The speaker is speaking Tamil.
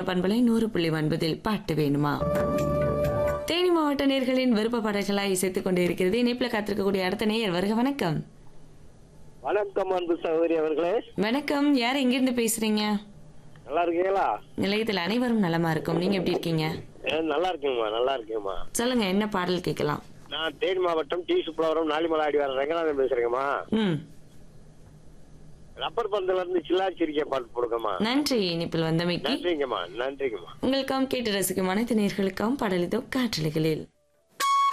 பண்பலை நூறு புள்ளி ஒன்பதில் பாட்டு வேணுமா தேனி மாவட்ட நேர்களின் விருப்ப பாடல்களாய் இசைத்துக் கொண்டு இருக்கிறது இணைப்பில் காத்திருக்கக்கூடிய அடுத்த நேயர் வருக வணக்கம் வணக்கம் அன்பு சகோதரி அவர்களே வணக்கம் யார் எங்கிருந்து பேசுறீங்க நல்லா இருக்கீங்களா நிலையத்தில் அனைவரும் நலமா இருக்கும் நீங்க எப்படி இருக்கீங்க ஏ, நல்லா இருக்கேங்கம்மா நல்லா இருக்கேங்கம்மா சொல்லுங்க என்ன பாடல் கேட்கலாம் நான் தேனி மாவட்டம் டி சுப்புலவரம் நாலிமலை ஆடி வர ரங்கநாதன் பேசுறேங்கம்மா ம் ரப்பர் பந்துல இருந்து சில்லாச்சிரிக்கை பாட்டு போடுங்கம்மா நன்றி இனிப்பில் வந்தமைக்கு நன்றிங்கம்மா நன்றிங்கம்மா உங்களுக்காம் கேட்டு ரசிக்கும் அனைத்து நேர்களுக்காம் பாடலிதோ காற்றலைகளில்